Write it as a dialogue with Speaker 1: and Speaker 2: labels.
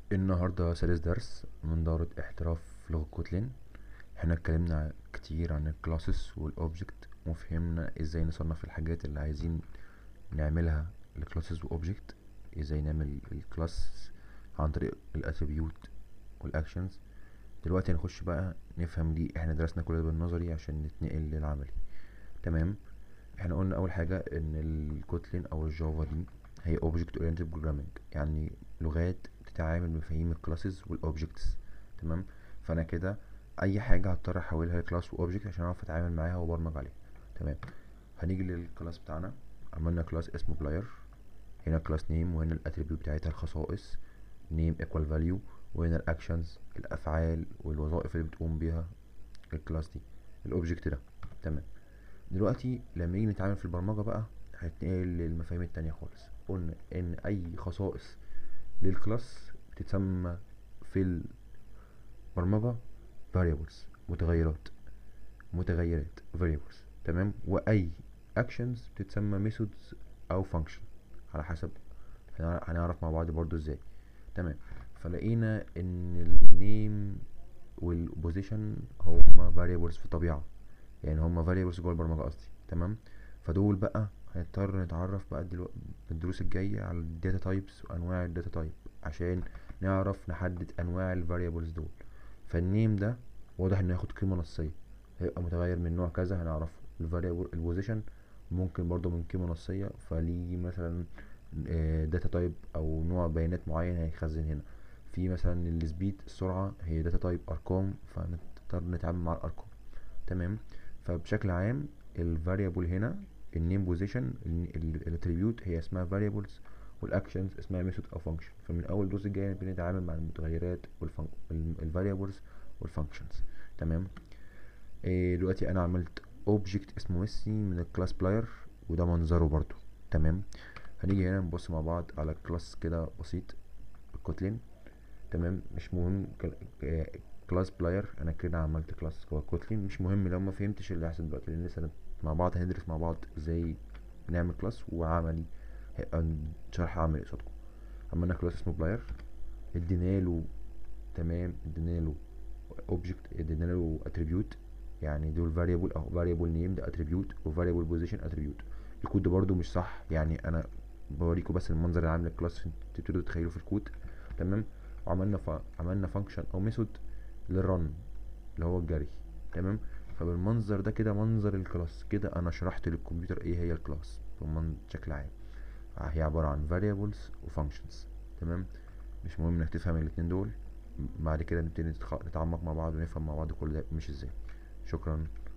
Speaker 1: النهاردة سادس درس من دورة احتراف لغة كوتلين احنا اتكلمنا كتير عن الكلاسز والاوبجكت وفهمنا ازاي نصنف الحاجات اللي عايزين نعملها لكلاسز واوبجكت ازاي نعمل الكلاس عن طريق الاتريبيوت والاكشنز دلوقتي هنخش بقى نفهم ليه احنا درسنا كل ده بالنظري عشان نتنقل للعملي تمام احنا قلنا اول حاجة ان الكوتلين او الجافا دي هي object oriented programming يعني لغات بتتعامل بمفاهيم الكلاسز والاوبجكتس تمام فانا كده اي حاجه هضطر احولها لكلاس واوبجكت عشان اعرف اتعامل معاها وابرمج عليها تمام هنيجي للكلاس بتاعنا عملنا كلاس اسمه بلاير هنا كلاس نيم وهنا الاتريبيوت بتاعتها الخصائص نيم ايكوال فاليو وهنا الاكشنز الافعال والوظائف اللي بتقوم بيها الكلاس دي الاوبجكت ده تمام دلوقتي لما نيجي نتعامل في البرمجه بقى هنتنقل للمفاهيم التانية خالص قلنا ان اي خصائص للكلاس بتتسمى في البرمجة variables متغيرات متغيرات variables تمام واي actions بتتسمى methods او function على حسب هنعرف مع بعض برضو ازاي تمام فلقينا ان النيم والبوزيشن هما variables في الطبيعة يعني هما variables جوه البرمجة قصدي تمام فدول بقى هنضطر نتعرف بقى دلوقتي في الدروس الجاية على الداتا تايبس وانواع الداتا تايب عشان نعرف نحدد انواع الفاريبلز دول فالنيم ده واضح انه ياخد قيمة نصية هيبقى متغير من نوع كذا هنعرفه الفاريبل البوزيشن ممكن برضو من قيمة نصية فليه مثلا داتا تايب او نوع بيانات معين هيخزن هنا في مثلا السبيد السرعة هي داتا تايب ارقام فنضطر نتعامل مع الارقام تمام فبشكل عام الفاريبل هنا النيم بوزيشن الاتريبيوت هي اسمها variables والاكشنز اسمها ميثود او فانكشن فمن اول الجزء الجاي بنتعامل مع المتغيرات والفاريبلز والفانكشنز تمام إيه دلوقتي انا عملت اوبجكت اسمه ميسي من الكلاس بلاير وده منظره برضو تمام هنيجي هنا نبص مع بعض على كلاس كده بسيط كوتلين تمام مش مهم كلاس بلاير انا كده عملت كلاس جوه كوتلين مش مهم لو ما فهمتش اللي هيحصل دلوقتي لان لسه مع بعض هندرس مع بعض ازاي نعمل كلاس وعملي هيبقى شرح عملي قصادكم عملنا كلاس اسمه بلاير ادينا له تمام ادينا له اوبجكت ادينا له اتريبيوت يعني دول فاريبل او فاريبل نيم ده اتريبيوت وفاريبل بوزيشن اتريبيوت الكود ده برده مش صح يعني انا بوريكم بس المنظر اللي عامل الكلاس تبتدوا تتخيلوا في الكود تمام وعملنا ف... عملنا فانكشن او ميثود للرن اللي هو الجري تمام فبالمنظر ده كده منظر الكلاس كده انا شرحت للكمبيوتر ايه هي الكلاس بشكل عام هي عبارة عن variables و functions تمام مش مهم انك تفهم الاتنين دول بعد كده نبتدي نتعمق مع بعض ونفهم مع بعض كل ده مش ازاي شكرا